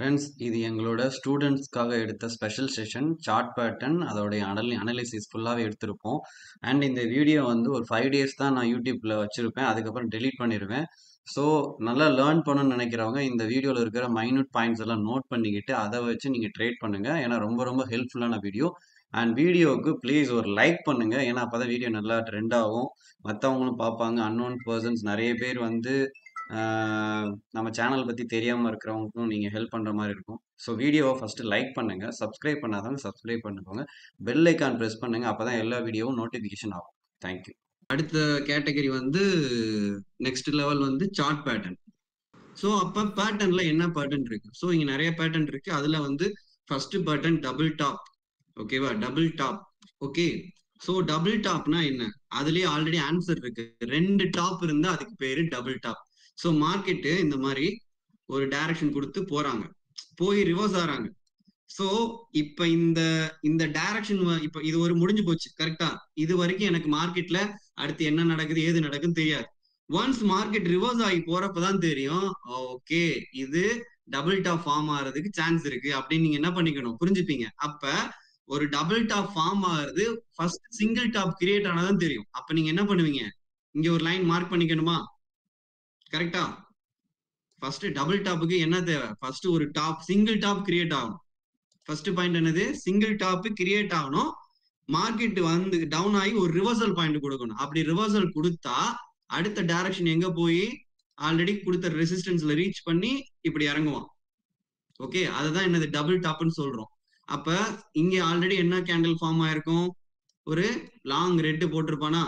Friends இது எங்களோட ஸ்டூடெண்ட்ஸ்க்காக எடுத்த ஸ்பெஷல் செஷன் சார்ட் பேட்டர்ன் அதோடைய அனலி அனலிசிஸ் ஃபுல்லாகவே எடுத்திருப்போம் அண்ட் இந்த வீடியோ வந்து ஒரு ஃபைவ் டேஸ் தான் நான் யூடியூப்பில் வச்சுருப்பேன் அதுக்கப்புறம் டெலீட் பண்ணிடுவேன் ஸோ நல்லா லேர்ன் பண்ணணும்னு நினைக்கிறவங்க இந்த வீடியோவில் இருக்கிற மைனூட் பாயிண்ட்ஸ் எல்லாம் நோட் பண்ணிக்கிட்டு அதை வச்சு நீங்கள் ட்ரேட் பண்ணுங்கள் ஏன்னா ரொம்ப ரொம்ப ஹெல்ப்ஃபுல்லான வீடியோ அண்ட் வீடியோவுக்கு ப்ளீஸ் ஒரு லைக் பண்ணுங்கள் ஏன்னா அப்போ தான் வீடியோ நல்லா ட்ரெண்ட் ஆகும் மற்றவங்களும் பார்ப்பாங்க அன்னோன் பர்சன்ஸ் நிறைய பேர் வந்து ஆஹ் நம்ம சேனல் பற்றி தெரியாமல் இருக்கிறவங்களுக்கும் நீங்கள் ஹெல்ப் பண்ணுற மாதிரி இருக்கும் ஸோ வீடியோவை ஃபஸ்ட்டு லைக் பண்ணுங்கள் சப்ஸ்கிரைப் பண்ணாதவங்க சப்ஸ்கிரைப் பண்ணிக்கோங்க பெல் ஐக்கான் ப்ரெஸ் பண்ணுங்கள் அப்போ தான் எல்லா வீடியோவும் நோட்டிஃபிகேஷன் ஆகும் தேங்க்யூ அடுத்த கேட்டகரி வந்து நெக்ஸ்ட் லெவல் வந்து சார்ட் பேட்டர்ன் ஸோ அப்போ பேட்டர்னில் என்ன பேட்டர்ன் இருக்கு ஸோ இங்கே நிறைய பேட்டர்ன் இருக்கு அதில் வந்து ஃபர்ஸ்ட் பேட்டர்ன் டபுள் டாப் ஓகேவா double top okay so double டாப்னா என்ன அதுலயே ஆல்ரெடி ஆன்சர் இருக்கு ரெண்டு டாப் இருந்தா அதுக்கு பேரு டபுள் டாப் ஸோ மார்க்கெட்டு இந்த மாதிரி ஒரு டைரக்ஷன் கொடுத்து போறாங்க போய் ரிவர்ஸ் ஆறாங்க ஸோ இப்ப இந்த இந்த டைரக்ஷன் இப்ப இது ஒரு முடிஞ்சு போச்சு கரெக்டா இது வரைக்கும் எனக்கு மார்க்கெட்ல அடுத்து என்ன நடக்குது ஏது நடக்குன்னு தெரியாது ஒன்ஸ் மார்க்கெட் ரிவர்ஸ் ஆகி போறப்பதான் தெரியும் ஓகே இது டபுள் டாப் ஃபார்ம் ஆகிறதுக்கு சான்ஸ் இருக்கு அப்படின்னு நீங்க என்ன பண்ணிக்கணும் புரிஞ்சுப்பீங்க அப்ப ஒரு டபுள் டாப் ஃபார்ம் ஆகுறது ஃபர்ஸ்ட் சிங்கிள் டாப் கிரியேட் ஆனாதான் தெரியும் அப்ப நீங்க என்ன பண்ணுவீங்க இங்க ஒரு லைன் மார்க் பண்ணிக்கணுமா கரெக்டா ஃபர்ஸ்ட் டபுள் டாப்புக்கு என்ன தேவை ஃபர்ஸ்ட் ஒரு டாப் சிங்கிள் டாப் கிரியேட் ஆகணும் ஃபர்ஸ்ட் பாயிண்ட் என்னது சிங்கிள் டாப் கிரியேட் ஆகணும் மார்க்கெட் வந்து டவுன் ஆகி ஒரு ரிவர்சல் பாயிண்ட் கொடுக்கணும் அப்படி ரிவர்சல் கொடுத்தா அடுத்த டைரக்ஷன் எங்க போய் ஆல்ரெடி கொடுத்த ரெசிஸ்டன்ஸ்ல ரீச் பண்ணி இப்படி இறங்குவான் ஓகே அதுதான் என்னது டபுள் டாப்னு சொல்றோம் அப்ப இங்க ஆல்ரெடி என்ன கேண்டில் ஃபார்ம் ஆயிருக்கும் ஒரு லாங் ரெட்டு போட்டிருப்பானா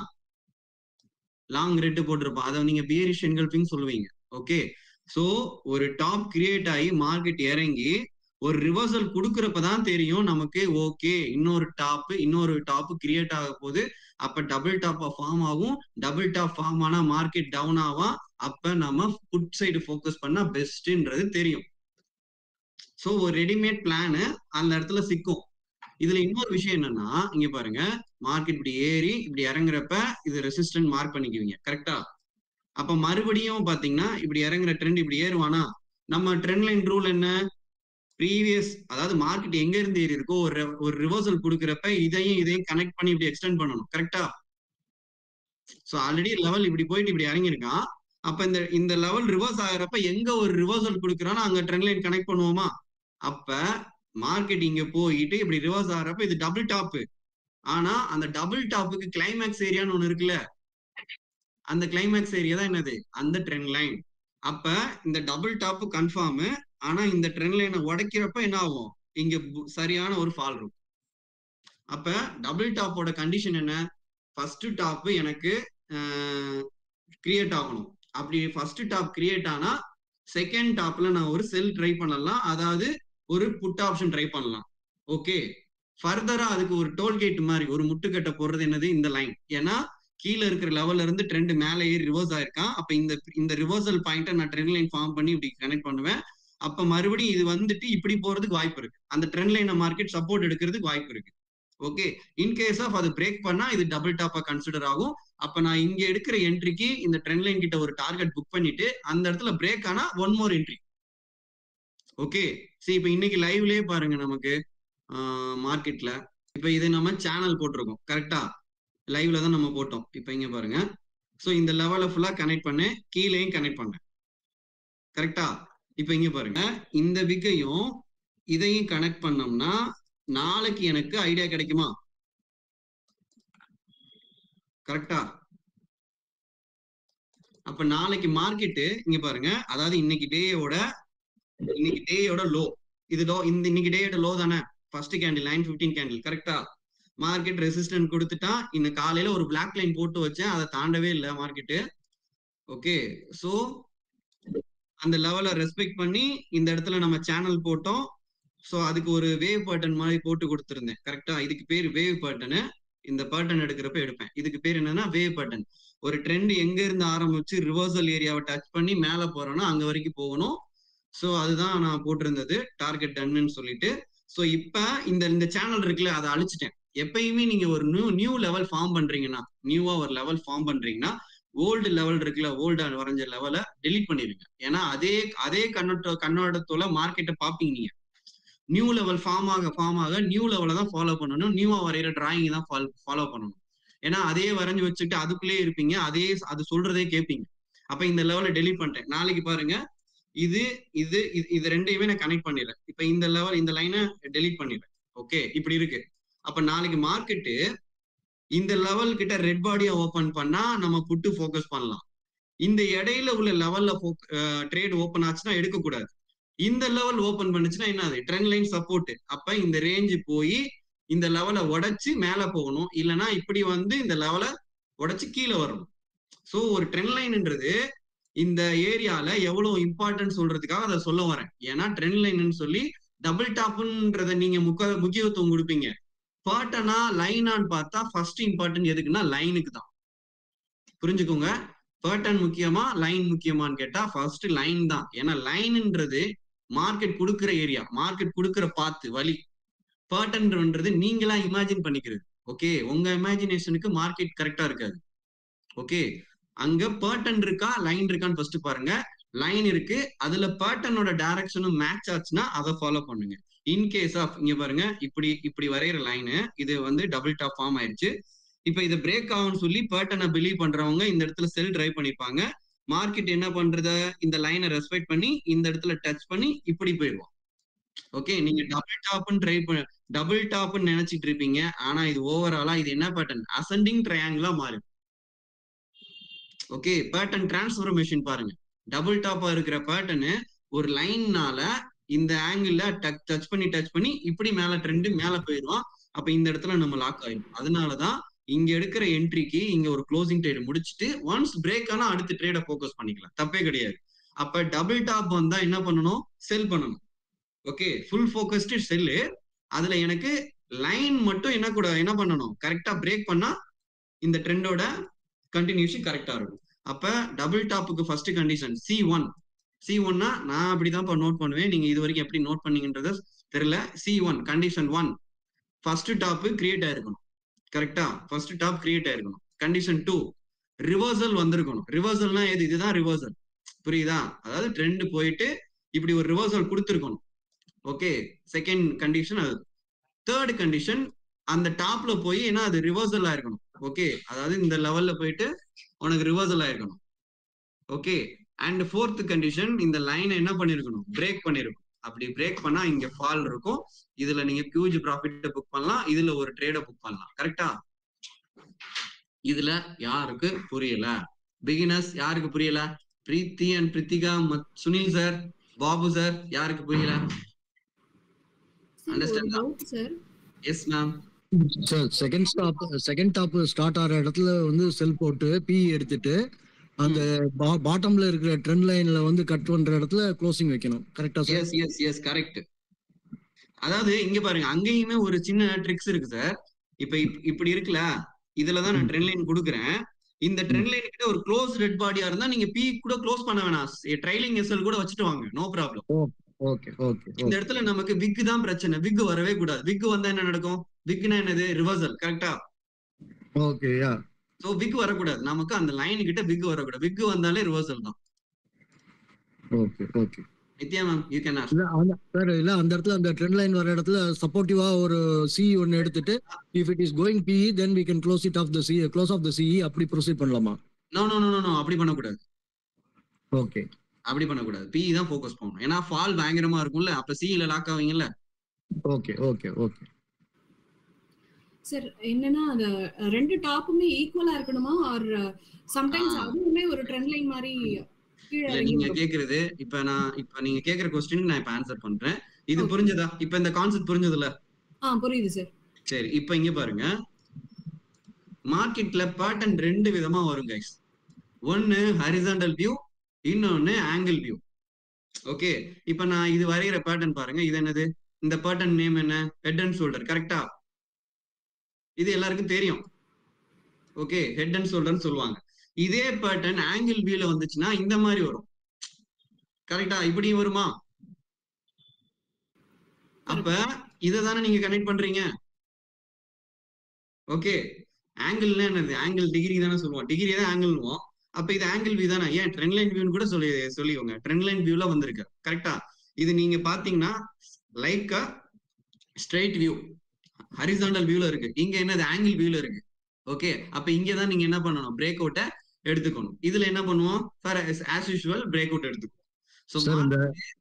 லாங் ரெட்டு போட்டிருப்பான் அதை நீங்க பியரிஷ் என்கல்பிங் சொல்லுவீங்க ஓகே சோ ஒரு டாப் கிரியேட் ஆகி மார்க்கெட் இறங்கி ஒரு ரிவர்சல் கொடுக்கறப்பதான் தெரியும் நமக்கு ஓகே இன்னொரு டாப் இன்னொரு டாப் கிரியேட் ஆக போது அப்ப டபுள் டாப்பா ஃபார்ம் ஆகும் டபுள் டாப் ஃபார்ம் ஆனா மார்க்கெட் டவுன் ஆகும் அப்ப நம்ம புட் சைடு ஃபோக்கஸ் பண்ணா பெஸ்ட்ன்றது தெரியும் சோ ஒரு ரெடிமேட் பிளானு அந்த இடத்துல சிக்கும் இதுல இன்னொரு விஷயம் என்னன்னா இங்க பாருங்க மார்க்கெட் இப்படி ஏறி இப்படி இறங்குறப்ப இது ரெசிஸ்டன்ட் மார்க் பண்ணிக்குவீங்க கரெக்டா அப்ப மறுபடியும் பாத்தீங்கன்னா இப்படி இறங்குற ட்ரெண்ட் இப்படி ஏறுவானா நம்ம ட்ரெண்ட் லைன் ரூல் என்ன ப்ரீவியஸ் அதாவது மார்க்கெட் எங்க இருந்து ஏறி இருக்கோ ஒரு ஒரு ரிவர்சல் கொடுக்குறப்ப இதையும் இதையும் கனெக்ட் பண்ணி இப்படி எக்ஸ்டெண்ட் பண்ணணும் கரெக்டா சோ ஆல்ரெடி லெவல் இப்படி போயிட்டு இப்படி இறங்கியிருக்கான் அப்ப இந்த இந்த லெவல் ரிவர்ஸ் ஆகிறப்ப எங்க ஒரு ரிவர்சல் கொடுக்குறானோ அங்க ட்ரெண்ட் லைன் கனெக்ட் பண்ணுவோமா அப்ப மார்க்கெட் இங்க போயிட்டு இப்படி ரிவர்ஸ் ஆகிறப்ப இது டபுள் டாப் ஆனா அந்த டபுள் டாப்புக்கு கிளைமேக்ஸ் ஏரியான்னு ஒண்ணு இருக்குல்ல அந்த கிளைமேக்ஸ் ஏரியா தான் என்னது அந்த ட்ரெண்ட் லைன் அப்ப இந்த டபுள் டாப் கன்ஃபார்ம் ஆனா இந்த ட்ரெண்ட் லைனை உடைக்கிறப்ப என்ன ஆகும் இங்க சரியான ஒரு ஃபால் இருக்கும் அப்ப டபுள் டாப்போட கண்டிஷன் என்ன ஃபர்ஸ்ட் டாப் எனக்கு கிரியேட் ஆகணும் அப்படி ஃபர்ஸ்ட் டாப் கிரியேட் ஆனா செகண்ட் டாப்ல நான் ஒரு செல் ட்ரை பண்ணலாம் அதாவது ஒரு புட் ஆப்ஷன் ட்ரை பண்ணலாம் ஓகே ஃபர்தரா அதுக்கு ஒரு டோல்கேட் மாதிரி ஒரு முட்டுக்கட்டை போடுறது என்னது இந்த லைன் ஏன்னா கீழே இருக்கிற லெவல்ல இருந்து ட்ரெண்ட் மேலே ஏறி ரிவர்ஸ் ஆயிருக்கான் அப்ப இந்த இந்த ரிவர்சல் பாயிண்ட்டை நான் ட்ரெண்ட் லைன் ஃபார்ம் பண்ணி இப்படி கனெக்ட் பண்ணுவேன் அப்ப மறுபடியும் இது வந்துட்டு இப்படி போறதுக்கு வாய்ப்பு இருக்கு அந்த ட்ரெண்ட் லைனை மார்க்கெட் சப்போர்ட் எடுக்கிறதுக்கு வாய்ப்பு இருக்கு ஓகே இன்கேஸ் ஆஃப் அது பிரேக் பண்ணா இது டபுள் டாப்பா கன்சிடர் ஆகும் அப்ப நான் இங்க எடுக்கிற என்ட்ரிக்கு இந்த ட்ரெண்ட் லைன் கிட்ட ஒரு டார்கெட் புக் பண்ணிட்டு அந்த இடத்துல பிரேக் ஆனா ஒன் மோர் என்ட்ரி ஓகே சரி இப்ப இன்னைக்கு லைவ்லயே பாருங்க நமக்கு மார்க்கெட்ல இப்ப இதை நம்ம சேனல் போட்டிருக்கோம் கரெக்டா லைவ்ல தான் நம்ம போட்டோம் இப்ப இங்க பாருங்க சோ இந்த லெவல ஃபுல்லா கனெக்ட் பண்ணேன் கீழேயும் கனெக்ட் பண்ணேன் கரெக்டா இப்ப இங்க பாருங்க இந்த விக்கையும் இதையும் கனெக்ட் பண்ணோம்னா நாளைக்கு எனக்கு ஐடியா கிடைக்குமா கரெக்டா அப்ப நாளைக்கு மார்க்கெட்டு இங்க பாருங்க அதாவது இன்னைக்கு டேயோட இன்னைக்கு டேயோட லோ இது லோ இந்த இன்னைக்கு டேயோட லோ தானே first candle nine fifteen candle கரெக்டா மார்க்கெட் ரெசிஸ்டன்ட் கொடுத்துட்டா இந்த காலையில ஒரு பிளாக் லைன் போட்டு வச்சேன் அதை தாண்டவே இல்லை மார்க்கெட்டு ஓகே ஸோ அந்த லெவலை ரெஸ்பெக்ட் பண்ணி இந்த இடத்துல நம்ம சேனல் போட்டோம் ஸோ அதுக்கு ஒரு வேவ் பேட்டர்ன் மாதிரி போட்டு கொடுத்துருந்தேன் கரெக்டா இதுக்கு பேர் வேவ் பேட்டர்னு இந்த பேட்டர்ன் எடுக்கிறப்ப எடுப்பேன் இதுக்கு பேர் என்னன்னா வேவ் பேட்டர்ன் ஒரு ட்ரெண்ட் எங்க இருந்து ஆரம்பிச்சு ரிவர்சல் ஏரியாவை டச் பண்ணி மேல போறோம்னா அங்க வரைக்கும் போகணும் ஸோ அதுதான் நான் போட்டிருந்தது டார்கெட் டன்னு சொல்லிட்டு ஸோ இப்ப இந்த இந்த சேனல் இருக்குல்ல அதை அழிச்சிட்டேன் எப்பயுமே நீங்க ஒரு நியூ நியூ லெவல் ஃபார்ம் பண்றீங்கன்னா நியூவா ஒரு லெவல் ஃபார்ம் பண்றீங்கன்னா ஓல்டு லெவல் இருக்குல்ல ஓல்டு வரைஞ்ச லெவலை டெலீட் பண்ணிருங்க ஏன்னா அதே அதே கண்ணோட்ட கண்ணோட்டத்தோட மார்க்கெட்டை பார்ப்பீங்க நீங்க நியூ லெவல் ஃபார்ம் ஆக ஃபார்ம் ஆக நியூ லெவலை தான் ஃபாலோ பண்ணணும் நியூவா வரைகிற டிராயிங் தான் ஃபாலோ பண்ணணும் ஏன்னா அதே வரைஞ்சு வச்சுட்டு அதுக்குள்ளேயே இருப்பீங்க அதே அது சொல்றதே கேட்பீங்க அப்ப இந்த லெவலை டெலீட் பண்ணிட்டேன் நாளைக்கு பாருங்க இது இது இது- இது ரெண்டையுமே நான் கனெக்ட் பண்ணிடுறேன் இப்ப இந்த லெவல் இந்த லைனை டெலீட் பண்ணிடுறேன் ஓகே இப்படி இருக்கு அப்ப நாளைக்கு மார்க்கெட்டு இந்த லெவல் கிட்ட ரெட் பாடியா ஓபன் பண்ணா நம்ம புட்டு ஃபோக்கஸ் பண்ணலாம் இந்த இடையில உள்ள லெவல்ல ட்ரேட் ஓபன் ஆச்சுன்னா எடுக்க கூடாது இந்த லெவல் ஓபன் பண்ணுச்சுன்னா என்னது ட்ரெண்ட் லைன் சப்போர்ட் அப்ப இந்த ரேஞ்சு போய் இந்த லெவலை உடைச்சு மேல போகணும் இல்லைன்னா இப்படி வந்து இந்த லெவலை உடைச்சு கீழே வரணும் சோ ஒரு ட்ரெண்ட் லைன்ன்றது இந்த ஏரியால எவ்வளவு இம்பார்ட்டன்ட் சொல்றதுக்காக அதை சொல்ல வரேன் ஏன்னா ட்ரெண்ட் லைன்னு சொல்லி டபுள் டாப்ன்றத நீங்க முக்க முக்கியத்துவம் கொடுப்பீங்க பேட்டனா லைனான்னு பார்த்தா ஃபர்ஸ்ட் இம்பார்ட்டன்ட் எதுக்குன்னா லைனுக்கு தான் புரிஞ்சுக்கோங்க பேட்டர்ன் முக்கியமா லைன் முக்கியமான்னு கேட்டா ஃபர்ஸ்ட் லைன் தான் ஏன்னா லைன்ன்றது மார்க்கெட் கொடுக்குற ஏரியா மார்க்கெட் கொடுக்குற பாத்து வழி பேட்டர்ன்றது நீங்களா இமேஜின் பண்ணிக்கிறது ஓகே உங்க இமேஜினேஷனுக்கு மார்க்கெட் கரெக்டா இருக்காது ஓகே அங்க பேட்டர்ன் இருக்கா லைன் இருக்கான்னு ஃபர்ஸ்ட் பாருங்க லைன் இருக்கு அதுல பேட்டர்னோட டைரக்ஷனும் மேட்ச் ஆச்சுன்னா அதை ஃபாலோ பண்ணுங்க இன் கேஸ் ஆஃப் இங்க பாருங்க இப்படி இப்படி வரைகிற லைனு இது வந்து டபுள் டாப் ஃபார்ம் ஆயிருச்சு இப்ப இதை பிரேக் ஆகும்னு சொல்லி பேட்டர்னை பிலீவ் பண்றவங்க இந்த இடத்துல செல் டிரைவ் பண்ணிப்பாங்க மார்க்கெட் என்ன பண்றத இந்த லைனை ரெஸ்பெக்ட் பண்ணி இந்த இடத்துல டச் பண்ணி இப்படி போயிடுவோம் ஓகே நீங்க டபுள் டாப்னு ட்ரை பண்ண டபுள் டாப்னு நினைச்சிட்டு இருப்பீங்க ஆனா இது ஓவராலா இது என்ன பேட்டர்ன் அசெண்டிங் ட்ரையாங்கிளா மாறும் ஓகே பேட்டர்ன் டிரான்ஸ்ஃபர்மேஷன் பாருங்க டபுள் டாப்பா இருக்கிற பேட்டர்னு ஒரு லைன்னால இந்த ஆங்கிள் டச் டச் பண்ணி டச் பண்ணி இப்படி மேல ட்ரெண்டு மேல போயிடுவான் அப்ப இந்த இடத்துல நம்ம லாக் ஆயிடும் அதனாலதான் இங்க எடுக்கிற என்ட்ரிக்கு இங்க ஒரு க்ளோசிங் ட்ரேட் முடிச்சுட்டு ஒன்ஸ் பிரேக் ஆனா அடுத்த ட்ரேட ஃபோக்கஸ் பண்ணிக்கலாம் தப்பே கிடையாது அப்ப டபுள் டாப் வந்தா என்ன பண்ணணும் செல் பண்ணணும் ஓகே ஃபுல் ஃபோக்கஸ்டு செல்லு அதுல எனக்கு லைன் மட்டும் என்ன கூட என்ன பண்ணணும் கரெக்டா பிரேக் பண்ணா இந்த ட்ரெண்டோட கண்டினியூஷன் கரெக்டா இருக்கும் அப்ப டபுள் டாப்புக்கு first condition C one C ஒன்னா நான் அப்படிதான் நோட் பண்ணுவேன் நீங்க இது வரைக்கும் எப்படி நோட் பண்ணீங்கன்றத தெரியல C one condition one first top create ஆயிருக்கணும் கரெக்டா ஃபர்ஸ்ட் டாப் கிரியேட் ஆயிருக்கணும் கண்டிஷன் டூ ரிவர்சல் வந்திருக்கணும் ரிவர்சல்னா எது இதுதான் ரிவர்சல் புரியுதா அதாவது ட்ரெண்ட் போயிட்டு இப்படி ஒரு ரிவர்சல் கொடுத்துருக்கணும் ஓகே செகண்ட் கண்டிஷன் அது தேர்ட் கண்டிஷன் அந்த டாப்ல போய் ஏன்னா அது ரிவர்சல் ஆயிருக்கணும் ஓகே அதாவது இந்த லெவல்ல போயிட்டு உனக்கு ரிவர்சல் ஆயிருக்கணும் ஓகே அண்ட் ஃபோர்த் கண்டிஷன் இந்த லைனை என்ன பண்ணிருக்கணும் பிரேக் பண்ணிருக்கும் அப்படி பிரேக் பண்ணா இங்க ஃபால் இருக்கும் இதுல நீங்க ஹியூஜ் ப்ராஃபிட் புக் பண்ணலாம் இதுல ஒரு ட்ரேட புக் பண்ணலாம் கரெக்டா இதுல யாருக்கு புரியல பிகினர்ஸ் யாருக்கு புரியல பிரீத்தி அண்ட் பிரித்திகா மத்- சுனில் சார் பாபு சார் யாருக்கு புரியல Understand that? Sir yes ma'am sir second stop second top start ஆகிற இடத்துல வந்து செல் போட்டு பி எடுத்துட்டு அந்த பாட்டம்ல இருக்கிற ட்ரெண்ட் லைன்ல வந்து கட் பண்ற இடத்துல க்ளோசிங் வைக்கணும் கரெக்டா sir yes yes yes correct அதாவது இங்க பாருங்க அங்கேயுமே ஒரு சின்ன ட்ரிக்ஸ் இருக்கு சார் இப்ப இப்- இப்படி இருக்குல்ல இதுலதான் நான் ட்ரெண்ட் லைன் கொடுக்குறேன் இந்த ட்ரெண்ட் லைன் கிட்ட ஒரு க்ளோஸ் ரெட் பாடியா இருந்தா நீங்க பி கூட க்ளோஸ் பண்ண வேணாம் ட்ரைலிங் எஸ்எல் கூட வச்சுட்டு வாங்க நோ ப்ராப்ளம் ஓகே ஓகே இந்த இடத்துல நமக்கு விக் தான் பிரச்சனை விக் வரவே கூடாது விக் வந்தா என்ன நடக்கும் விக்னா என்னது ரிவர்சல் கரெக்டா ஓகே யா சோ விக் வரக்கூடாது நமக்கு அந்த லைன் கிட்ட விக் வரக்கூடாது விக் வந்தாலே ரிவர்சல் தான் okay okay Nithya ma'am you can இல்ல அந்த சார் இல்ல அந்த இடத்துல அந்த ட்ரெண்ட் லைன் வர இடத்துல சப்போர்ட்டிவா ஒரு சி ஒன்னு எடுத்துட்டு if it is going be then we can close it off the C close off the C அப்படி ப்ரொசீட் பண்ணலாமா நோ நோ நோ நோ அப்படி பண்ணக்கூடாது ஓகே அப்படி பண்ணக்கூடாது பி தான் ஃபோக்கஸ் பண்ணணும் ஏன்னா ஃபால் பயங்கரமா இருக்கும்ல அப்ப சில லாக் ஆவீங்கல்ல ஓகே ஓகே ஓகே சார் என்னன்னா அந்த ரெண்டு டாப்புமே ஈக்குவலா இருக்கணுமா ஆர் சம்டைம்ஸ் ஆ. அதுவுமே ஒரு ட்ரெண்ட் லைன் மாதிரி கீழே இல்ல இறங்கி நீங்க வரும். கேக்குறது இப்ப நான் இப்ப நீங்க கேக்குற கொஸ்டினுக்கு நான் இப்ப ஆன்சர் பண்றேன் இது Okay. புரிஞ்சதா இப்ப இந்த கான்செப்ட் புரிஞ்சதுல ஆ புரியுது சார் சரி இப்ப இங்க பாருங்க மார்க்கெட்ல பேட்டர்ன் ரெண்டு விதமா வரும் கைஸ் ஒன்னு ஹரிசாண்டல் வியூ இன்னொன்னு ஆங்கிள் வியூ ஓகே இப்ப நான் இது வரைகிற பேட்டர்ன் பாருங்க இது என்னது இந்த பேட்டர்ன் நேம் என்ன ஹெட் அண்ட் ஷோல்டர் கரெக்டா இது எல்லாருக்கும் தெரியும் ஓகே ஹெட் அண்ட் ஷோல்டர்னு சொல்லுவாங்க இதே பேட்டர்ன் ஆங்கிள் வியூல வந்துச்சுன்னா இந்த மாதிரி வரும் கரெக்டா இப்படி வருமா அப்ப இதை தானே நீங்க கனெக்ட் பண்றீங்க ஓகே ஆங்கிள்னா என்னது ஆங்கிள் டிகிரி தானே சொல்லுவோம் டிகிரி தான் ஆங்கிள்வோம் அப்ப இது ஆங்கிள் வியூ தானே ஏன் ட்ரெண்ட் லைன் வியூன்னு கூட சொல்லி சொல்லிக்கோங்க ட்ரெண்ட் லைன் வியூல வந்திருக்கு கரெக்டா இது நீங்க பாத்தீங்கன்னா லைக் ஸ்ட்ரைட் வியூ ஹரிசாண்டல் வியூல இருக்கு இங்க என்னது ஆங்கிள் வியூல இருக்கு ஓகே அப்ப இங்க தான் நீங்க என்ன பண்ணணும் பிரேக் அவுட்டை எடுத்துக்கணும் இதுல என்ன பண்ணுவோம் for as usual break out எடுத்துக்குவோம் ஸோ சார் இந்த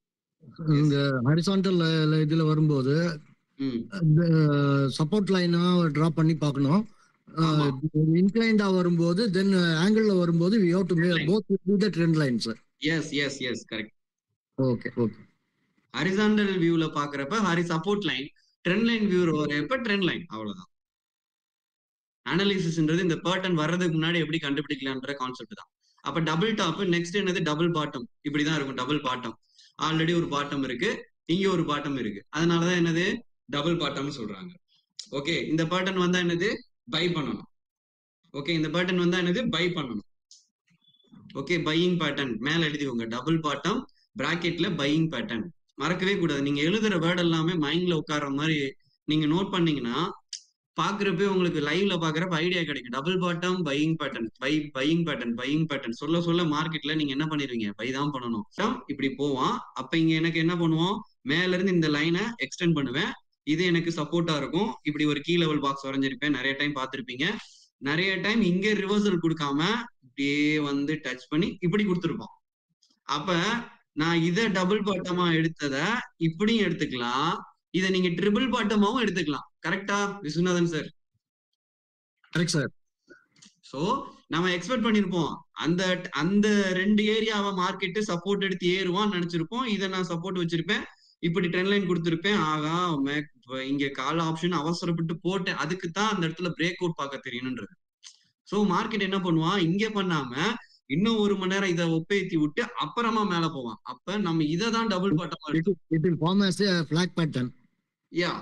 இந்த ஹரிசாண்டல் இதுல வரும்போது இந்த சப்போர்ட் லைனா டிரா பண்ணி பார்க்கணும் ஆமா. இன்க்ளைண்டா வரும்போது தென் ஆங்கிள் வரும்போது we have to Trend both the trend line sir yes yes yes correct okay okay horizontal வியூல பாக்குறப்ப ஹரி support line trend line view வரப்ப ட்ரெண்ட் லைன் அவ்வளவுதான் அனாலிசிஸ்ன்றது இந்த பேட்டர்ன் வர்றதுக்கு முன்னாடி எப்படி கண்டுபிடிக்கலான்ற கான்செப்ட் தான் அப்ப டபுள் டாப் நெக்ஸ்ட் என்னது டபுள் பாட்டம் இப்படிதான் இருக்கும் டபுள் பாட்டம் ஆல்ரெடி ஒரு பாட்டம் இருக்கு இங்க ஒரு பாட்டம் இருக்கு அதனாலதான் என்னது டபுள் பாட்டம் சொல்றாங்க ஓகே இந்த பேட்டர்ன் வந்தா என்னது பை பண்ணணும் ஓகே இந்த பேட்டர்ன் வந்தா என்னது பை பண்ணணும் ஓகே பையிங் பேட்டர்ன் மேல எழுதிக்கோங்க டபுள் பாட்டம் பிராக்கெட்ல பையிங் பேட்டர்ன் மறக்கவே கூடாது நீங்க எழுதுற வேர்ட் எல்லாமே மைண்ட்ல உட்கார்ற மாதிரி நீங்க நோட் பண்ணீங்கன்னா பாக்குறப்ப உங்களுக்கு லைவ்ல பாக்குறப்ப ஐடியா கிடைக்கும் double bottom buying pattern buy buying pattern buying pattern சொல்ல சொல்ல மார்க்கெட்ல நீங்க என்ன பண்ணிருவீங்க பை தான் பண்ணணும் Term இப்படி போவான் அப்ப இங்க எனக்கு என்ன பண்ணுவோம் மேல இருந்து இந்த லைனை எக்ஸ்டெண்ட் பண்ணுவேன் இது எனக்கு சப்போர்ட்டா இருக்கும் இப்படி ஒரு கீ லெவல் பாக்ஸ் வரைஞ்சிருப்பேன் நிறைய டைம் பார்த்திருப்பீங்க நிறைய டைம் இங்க ரிவர்சல் கொடுக்காம இப்படியே வந்து டச் பண்ணி இப்படி கொடுத்துருப்போம் அப்ப நான் இத டபுள் பாட்டமா எடுத்தத இப்படியும் எடுத்துக்கலாம் இத நீங்க ட்ரிபிள் பாட்டமாவும் எடுத்துக்கலாம் கரெக்டா Viswanathan sir correct sir so நம்ம எக்ஸ்பெக்ட் பண்ணிருப்போம் அந்த அந்த ரெண்டு ஏரியாவை மார்க்கெட்டு சப்போர்ட் எடுத்து ஏறுவான்னு நினைச்சிருப்போம் இதை நான் சப்போர்ட் வச்சிருப்பேன் இப்படி ட்ரெண்ட் லைன் கொடுத்துருப்பேன் ஆகா மே- இங்க கால் ஆப்ஷன் அவசரப்பட்டு போட்டேன் அதுக்கு தான் அந்த இடத்துல பிரேக் அவுட் பார்க்க தெரியணுன்றது சோ மார்க்கெட் என்ன பண்ணுவான் இங்க பண்ணாம இன்னும் ஒரு மணி நேரம் இதை ஒப்பேத்தி விட்டு அப்புறமா மேல போவான் அப்ப நம்ம இதை தான் டபுள் பாட்டமா it it will form as a flag pattern yeah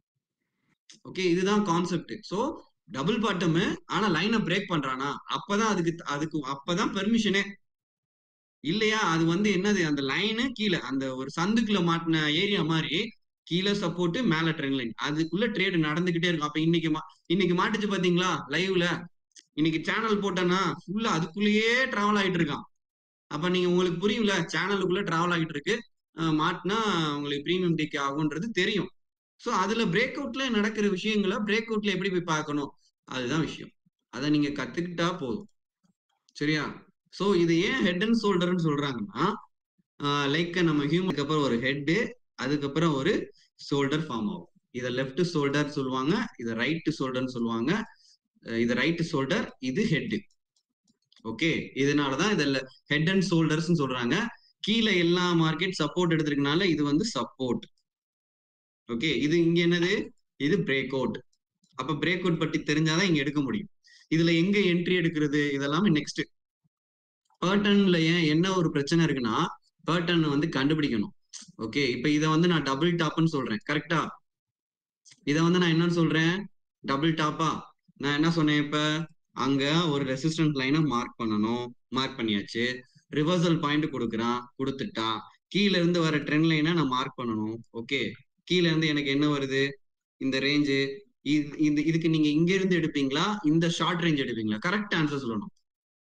okay இதுதான் கான்செப்ட் சோ டபுள் பாட்டம் ஆனா லைனை பிரேக் பண்றானா அப்பதான் அதுக்கு அதுக்கு அப்பதான் பெர்மிஷனே இல்லையா அது வந்து என்னது அந்த லைனு கீழே அந்த ஒரு சந்துக்குள்ள மாட்டின ஏரியா மாதிரி கீழே சப்போர்ட் மேல ட்ரெண்ட் லைன் அதுக்குள்ள ட்ரேடு நடந்துகிட்டே இருக்கும் அப்ப இன்னைக்கு மா- இன்னைக்கு மாட்டுச்சு பாத்தீங்களா லைவ்ல இன்னைக்கு சேனல் போட்டேன்னா ஃபுல்லா அதுக்குள்ளேயே டிராவல் ஆயிட்டு இருக்கான் அப்ப நீங்க உங்களுக்கு புரியும்ல சேனலுக்குள்ள டிராவல் ஆகிட்டு இருக்கு அஹ் மாட்டினா உங்களுக்கு ப்ரீமியம் டிக் ஆகுன்றது தெரியும் ஸோ அதுல பிரேக் அவுட்ல நடக்கிற விஷயங்களை பிரேக் அவுட்ல எப்படி போய் பார்க்கணும் அதுதான் விஷயம் அதை நீங்க கத்துக்கிட்டா போதும் சரியா ஸோ இது ஏன் ஹெட் அண்ட் ஷோல்டர்னு சொல்றாங்கன்னா லைக் நம்ம ஹியூமனுக்கு அப்புறம் ஒரு ஹெட்டு அதுக்கப்புறம் ஒரு ஷோல்டர் ஃபார்ம் ஆகும் இதை லெஃப்ட் ஷோல்டர் சொல்லுவாங்க இதை ரைட் ஷோல்டர்னு சொல்லுவாங்க அஹ் இது ரைட் ஷோல்டர் இது ஹெட் ஓகே இதனாலதான் இதில் ஹெட் அண்ட் ஷோல்டர்ஸ் சொல்றாங்க கீழே எல்லா மார்க்கெட் சப்போர்ட் எடுத்திருக்கனால இது வந்து சப்போர்ட் ஓகே இது இங்க என்னது இது பிரேக் அவுட் அப்ப பிரேக் அவுட் பற்றி தெரிஞ்சாதான் இங்க எடுக்க முடியும் இதுல எங்க என்ட்ரி எடுக்கிறது இதெல்லாமே நெக்ஸ்ட் பேட்டர்ன்ல ஏன் என்ன ஒரு பிரச்சனை இருக்குன்னா பேட்டர்ன் வந்து கண்டுபிடிக்கணும் ஓகே இப்ப இத வந்து நான் டபுள் டாப்னு சொல்றேன் கரெக்டா இத வந்து நான் என்னன்னு சொல்றேன் டபுள் டாப்பா நான் என்ன சொன்னேன் இப்ப அங்க ஒரு ரெசிஸ்டன்ட் லைனை மார்க் பண்ணணும் மார்க் பண்ணியாச்சு ரிவர்சல் பாயிண்ட் கொடுக்குறான் கொடுத்துட்டான் கீழ இருந்து வர ட்ரெண்ட் லைனை நான் மார்க் பண்ணணும் ஓகே கீழ இருந்து எனக்கு என்ன வருது இந்த ரேஞ்சு இந்த இதுக்கு நீங்க இங்க இருந்து எடுப்பீங்களா இந்த ஷார்ட் ரேஞ்ச் எடுப்பீங்களா கரெக்ட் ஆன்சர் சொல்லணும்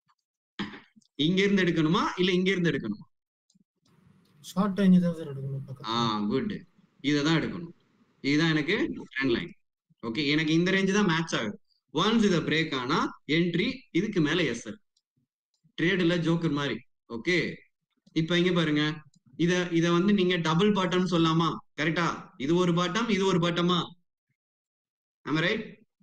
இங்க இருந்து எடுக்கணுமா இல்ல இங்க இருந்து எடுக்கணுமா ஷார்ட் ரேஞ்ச் தான் சார் எடுக்கணும் ஆ பக்கத்துல குட் இதை தான் எடுக்கணும் இதுதான் எனக்கு ட்ரெண்ட் லைன் ஓகே எனக்கு இந்த ரேஞ்சு தான் மேட்ச் ஆகுது ஒன்ஸ் இதை பிரேக் ஆனா என்ட்ரி இதுக்கு மேல எஸ் சார் ட்ரேடுல ஜோக்கர் மாதிரி ஓகே இப்போ இங்க பாருங்க இத இத வந்து நீங்க டபுள் பாட்டம் சொல்லாமா கரெக்டா இது ஒரு பாட்டம் இது ஒரு பாட்டமா ஆமா ரைட்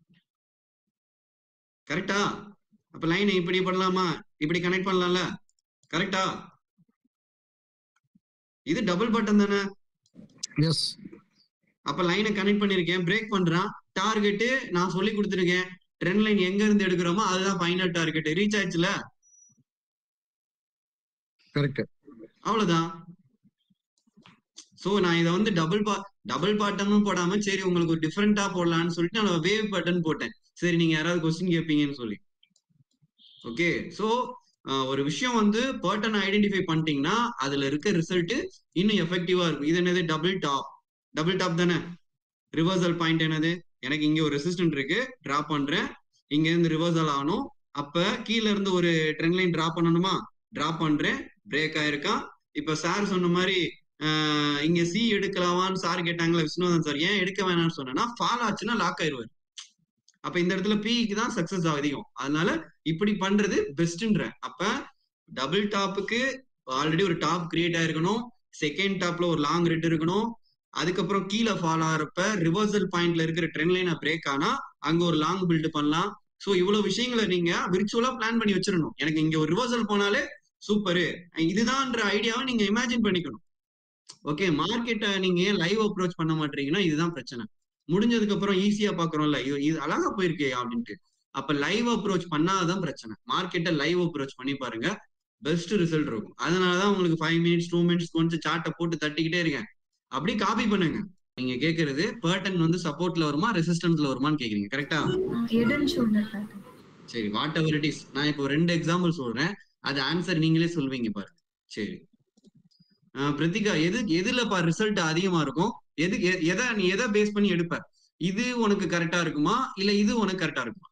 கரெக்டா அப்ப லைனை இப்படி பண்ணலாமா இப்படி கனெக்ட் பண்ணலாம்ல கரெக்டா இது டபுள் பாட்டம் தானே எஸ் அப்ப லைனை கனெக்ட் பண்ணிருக்கேன் பிரேக் பண்றான் டார்கெட் நான் சொல்லி கொடுத்துருக்கேன் ட்ரெண்ட் லைன் எங்க இருந்து எடுக்கிறோமோ அதுதான் ஃபைனல் டார்கெட் ரீச் ஆயிடுச்சுல கரெக்ட் அவ்வளவுதான் சோ நான் இதை வந்து டபுள் பா டபுள் பாட்டமும் போடாம சரி உங்களுக்கு ஒரு டிஃப்ரெண்டா போடலாம்னு சொல்லிட்டு நான் வேவ் பாட்டன் போட்டேன் சரி நீங்க யாராவது கொஸ்டின் கேட்பீங்கன்னு சொல்லி ஓகே சோ ஒரு விஷயம் வந்து பேட்டர்ன் ஐடென்டிஃபை பண்ணிட்டீங்கன்னா அதுல இருக்க ரிசல்ட் இன்னும் எஃபெக்டிவா இருக்கும் இது என்னது டபுள் டாப் டபுள் டாப் தானே ரிவர்சல் பாயிண்ட் என்னது எனக்கு இங்க ஒரு ரெசிஸ்டன்ட் இருக்கு டிரா பண்றேன் இங்க இருந்து ரிவர்சல் ஆகணும் அப்ப கீழ இருந்து ஒரு ட்ரெண்ட் லைன் டிரா பண்ணணுமா டிரா பண்றேன் பிரேக் ஆயிருக்கான் இப்ப சார் சொன்ன மாதிரி ஆஹ் இங்க சி எடுக்கலாமான்னு சார் கேட்டாங்களா விஷ்ணுவதன் சார் ஏன் எடுக்க வேணாம்னு சொன்னேன்னா ஃபால் ஆச்சுன்னா லாக் ஆயிருவாரு அப்ப இந்த இடத்துல பிக்கு தான் சக்சஸ் அதிகம் அதனால இப்படி பண்றது பெஸ்ட்ன்ற அப்ப டபுள் டாப்புக்கு ஆல்ரெடி ஒரு டாப் கிரியேட் ஆயிருக்கணும் செகண்ட் டாப்ல ஒரு லாங் ரெட் இருக்கணும் அதுக்கப்புறம் கீழே ஃபால் ஆகிறப்ப ரிவர்சல் பாயிண்ட்ல இருக்கிற ட்ரெண்ட் லைனை பிரேக் ஆனா அங்க ஒரு லாங் பில்ட் பண்ணலாம் சோ இவ்வளவு விஷயங்களை நீங்க விர்ச்சுவலா பிளான் பண்ணி வச்சிடணும் எனக்கு இங்க ஒரு ரிவர்சல் போனாலே சூப்பரு இதுதான்ற ஐடியாவை நீங்க இமேஜின் பண்ணிக்கணும் ஓகே மார்க்கெட்டை நீங்க ஏன் லைவ் அப்ரோச் பண்ண மாட்டீங்கன்னா இதுதான் பிரச்சனை முடிஞ்சதுக்கு அப்புறம் ஈஸியா பாக்குறோம்ல இது இது அழகா போயிருக்கே அப்படின்ட்டு அப்ப லைவ் அப்ரோச் பண்ணாதான் பிரச்சனை மார்க்கெட்டை லைவ் அப்ரோச் பண்ணி பாருங்க பெஸ்ட் ரிசல்ட் இருக்கும் அதனாலதான் உங்களுக்கு ஃபைவ் மினிட்ஸ் டூ மினிட்ஸ் கொஞ்சம் சார்ட்டை போட்டு தட்டிக்கிட்டே இருக்கேன் அப்படியே காப்பி பண்ணுங்க நீங்க கேக்குறது பேர்டன் வந்து சப்போர்ட்ல வருமா ரெசிஸ்டன்ஸ்ல வருமான்னு கேக்குறீங்க கரெக்டா ஹெட் அண்ட் ஷோல்டர் பேட்டர்ன் சரி வாட் எவர் இட் இஸ் நான் இப்போ ரெண்டு எக்ஸாம்பிள் சொல்றேன் அது ஆன்சர் நீங்களே சொல்வீங்க பாரு சரி அஹ் பிரித்திகா எது எதுல பா ரிசல்ட் அதிகமா இருக்கும் எது எ- எதை நீ எதை பேஸ் பண்ணி எடுப்ப இது உனக்கு கரெக்டா இருக்குமா இல்ல இது உனக்கு கரெக்டா இருக்குமா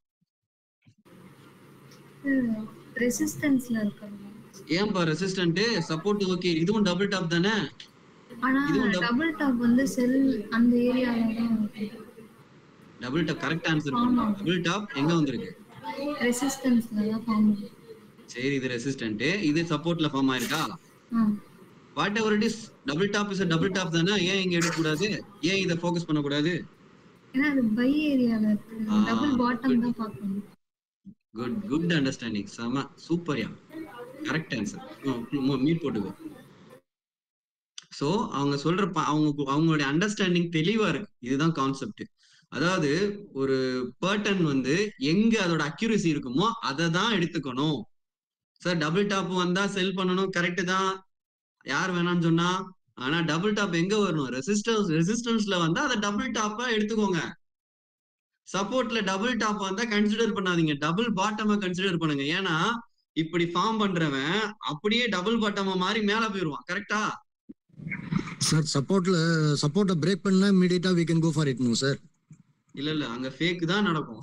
ரெசிஸ்டன்ஸ்ல இருக்கிறது ஏன்பா ரெசிஸ்டன்ட் சப்போர்ட் ஓகே இதுவும் டபுள் டாப் தானே ஆனா இதுவும் double- டபுள் டாப் வந்து செல் அந்த ஏரியால தான் டபுள் டாப் கரெக்ட் ஆன்சர் ஆமா. டபுள் டாப் எங்க வந்திருக்கு ரெசிஸ்டன்ஸ்ல தான் ஃபார்ம் சரி இது ரெசிஸ்டன்ட் இது சப்போர்ட்ல ஃபார்ம் ஆயிருக்கா whatever it is double top is double top தானே ஏன் இங்க எடுக்க கூடாது ஏன் இதை ஃபோக்கஸ் பண்ண கூடாது ஏன்னா அது பை ஏரியால இருக்கு ஆ, டபுள் பாட்டம் தான் பார்க்கணும் குட் குட் அண்டர்ஸ்டாண்டிங் செம சூப்பர்யா கரெக்ட் ஆன்சர் மீட் போட்டுக்கோ சோ அவங்க சொல்ற ப- அவங்க அவங்களுடைய அண்டர்ஸ்டாண்டிங் தெளிவா இருக்கு இதுதான் கான்செப்ட் அதாவது ஒரு பேர்டன் வந்து எங்க அதோட அக்யூரசி இருக்குமோ அதை தான் எடுத்துக்கணும் சார் டபுள் டாப் வந்தா செல் பண்ணணும் கரெக்ட் தான் யார் வேணாம்னு சொன்னா ஆனா டபுள் டாப் எங்க வரணும் ரெசிஸ்டன்ஸ் ரெசிஸ்டன்ஸ்ல வந்தா அதை டபுள் டாப்பா எடுத்துக்கோங்க சப்போர்ட்ல டபுள் டாப் வந்தா கன்சிடர் பண்ணாதீங்க டபுள் பாட்டமா கன்சிடர் பண்ணுங்க ஏன்னா இப்படி ஃபார்ம் பண்றவன் அப்படியே டபுள் பாட்டமா மாறி மேல போயிருவான் கரெக்டா சார் சப்போர்ட்ல சப்போர்ட்டை பிரேக் பண்ணா இமீடியட்டா we can go for it no sir இல்ல இல்ல அங்க ஃபேக் தான் நடக்கும்